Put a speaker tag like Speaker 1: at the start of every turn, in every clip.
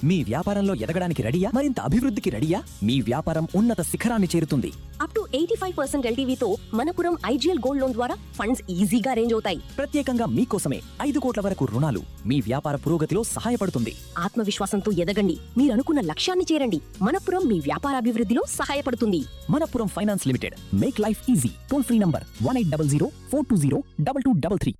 Speaker 1: మీ వ్యాపారంలో ఎదగడానికి రెడీయా మరింత అభివృద్ధికి రెడీయా మీ వ్యాపారం ఉన్నత శిఖరాన్ని చేరుతుంది
Speaker 2: up to eighty five percent ఎల్టీవీతో మనపురం ఐజీఎల్ గోల్డ్ లోన్ ద్వారా ఫండ్స్ ఈజీగా అరేంజ్ అవుతాయి
Speaker 1: ప్రత్యేకంగా మీకోసమే ఐదు కోట్ల వరకు రుణాలు మీ వ్యాపార పురోగతిలో సహాయపడుతుంది
Speaker 2: ఆత్మవిశ్వాసంతో ఎదగండి మీరు అనుకున్న లక్ష్యాన్ని చేరండి మనపురం మీ వ్యాపారాభివృద్ధిలో సహాయపడుతుంది
Speaker 1: Manappuram finance limited make life easy toll free number one eight double zero four two zero double two double three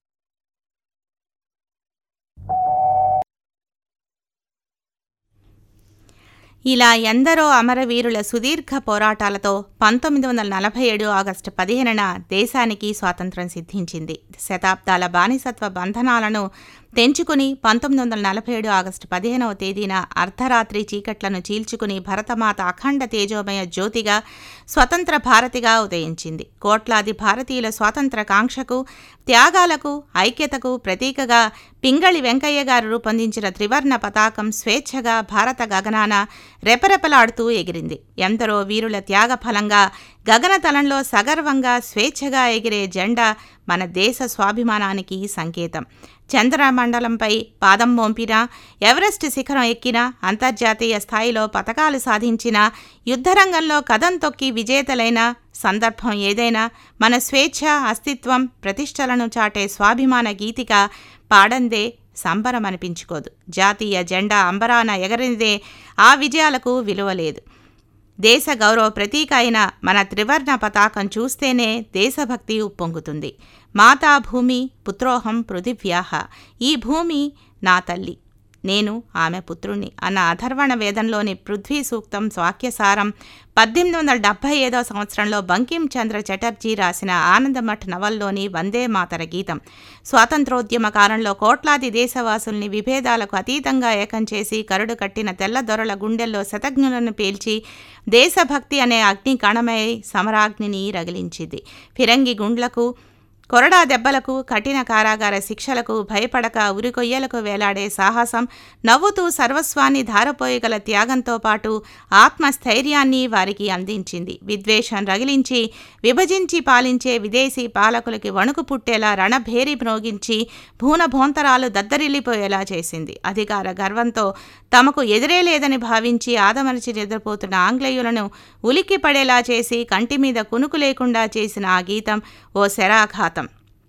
Speaker 3: ఇలా ఎందరో అమరవీరుల సుదీర్ఘ పోరాటాలతో పంతొమ్మిది వందల నలభై ఏడు ఆగస్టు పదిహేనున దేశానికి స్వాతంత్రం సిద్ధించింది శతాబ్దాల బానిసత్వ బంధనాలను తెంచుకుని పంతొమ్మిది వందల నలభై ఏడు ఆగస్టు పదిహేనవ తేదీన అర్ధరాత్రి చీకట్లను చీల్చుకుని భరతమాత అఖండ తేజోమయ జ్యోతిగా స్వతంత్ర భారతిగా ఉదయించింది కోట్లాది భారతీయుల స్వాతంత్ర కాంక్షకు త్యాగాలకు ఐక్యతకు ప్రతీకగా పింగళి వెంకయ్య గారు రూపొందించిన త్రివర్ణ పతాకం స్వేచ్ఛగా భారత గగనాన రెపరెపలాడుతూ ఎగిరింది ఎందరో వీరుల త్యాగ ఫలంగా గగనతలంలో సగర్వంగా స్వేచ్ఛగా ఎగిరే జెండా మన దేశ స్వాభిమానానికి సంకేతం చంద్రమండలంపై పాదం మోంపిన ఎవరెస్ట్ శిఖరం ఎక్కిన అంతర్జాతీయ స్థాయిలో పతకాలు సాధించిన యుద్ధరంగంలో కదం తొక్కి విజేతలైన సందర్భం ఏదైనా మన స్వేచ్ఛ అస్తిత్వం ప్రతిష్టలను చాటే స్వాభిమాన గీతిక పాడందే సంబరం అనిపించుకోదు జాతీయ జెండా అంబరాన ఎగరినిదే ఆ విజయాలకు విలువ లేదు దేశ గౌరవ ప్రతీక అయిన మన త్రివర్ణ పతాకం చూస్తేనే దేశభక్తి ఉప్పొంగుతుంది మాతా భూమి పుత్రోహం పృథివ్యాహ ఈ భూమి నా తల్లి నేను ఆమె పుత్రుణ్ణి అన్న అథర్వణ వేదంలోని పృథ్వీ సూక్తం వాక్యసారం పద్దెనిమిది వందల డెబ్భై ఐదో సంవత్సరంలో బంకిం చంద్ర చటర్జీ రాసిన ఆనందమఠ్ నవల్లోని వందే మాతర గీతం స్వాతంత్రోద్యమ కాలంలో కోట్లాది దేశవాసుల్ని విభేదాలకు అతీతంగా ఏకం చేసి కరుడు కట్టిన తెల్లదొరల గుండెల్లో శతజ్ఞులను పేల్చి దేశభక్తి అనే అగ్ని కణమై సమరాగ్నిని రగిలించింది ఫిరంగి గుండ్లకు కొరడా దెబ్బలకు కఠిన కారాగార శిక్షలకు భయపడక ఉరికొయ్యలకు వేలాడే సాహసం నవ్వుతూ సర్వస్వాన్ని ధారపోయగల త్యాగంతో పాటు ఆత్మస్థైర్యాన్ని వారికి అందించింది విద్వేషం రగిలించి విభజించి పాలించే విదేశీ పాలకులకి వణుకు పుట్టేలా రణభేరి మ్రోగించి భూనభోంతరాలు దద్దరిల్లిపోయేలా చేసింది అధికార గర్వంతో తమకు ఎదురే లేదని భావించి ఆదమరిచి నిద్రపోతున్న ఆంగ్లేయులను ఉలిక్కి పడేలా చేసి కంటి మీద కునుకు లేకుండా చేసిన ఆ గీతం ఓ శరాఘాతం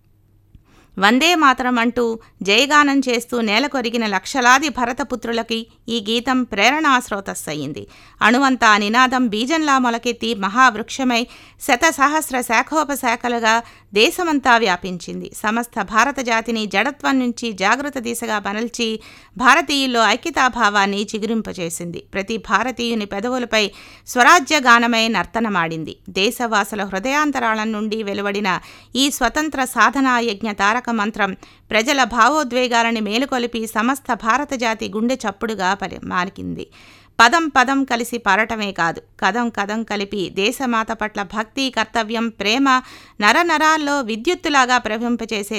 Speaker 3: వందే మాతరం అంటూ జయగానం చేస్తూ నేల కొరిగిన లక్షలాది భరతపుత్రులకి ఈ గీతం ప్రేరణాస్రోతస్సయింది అణువంతా నినాదం బీజంలా మొలకెత్తి మహావృక్షమై శత సహస్ర శాఖోపశాఖలుగా దేశమంతా వ్యాపించింది సమస్త భారత జాతిని జడత్వం నుంచి జాగృత దిశగా మరల్చి భారతీయుల్లో ఐక్యతాభావాన్ని చిగురింపచేసింది ప్రతి భారతీయుని పెదవులపై స్వరాజ్య గానమై నర్తనమాడింది దేశవాసుల హృదయాంతరాళం నుండి వెలువడిన ఈ స్వతంత్ర సాధనా యజ్ఞ తారక మంత్రం ప్రజల భావోద్వేగాలని మేలుకొలిపి సమస్త భారత జాతి గుండె చప్పుడుగా పరి మారికింది పదం పదం కలిసి పారటమే కాదు కదం కదం కలిపి దేశమాత పట్ల భక్తి కర్తవ్యం ప్రేమ నరనరాల్లో విద్యుత్తులాగా ప్రవహింపచేసే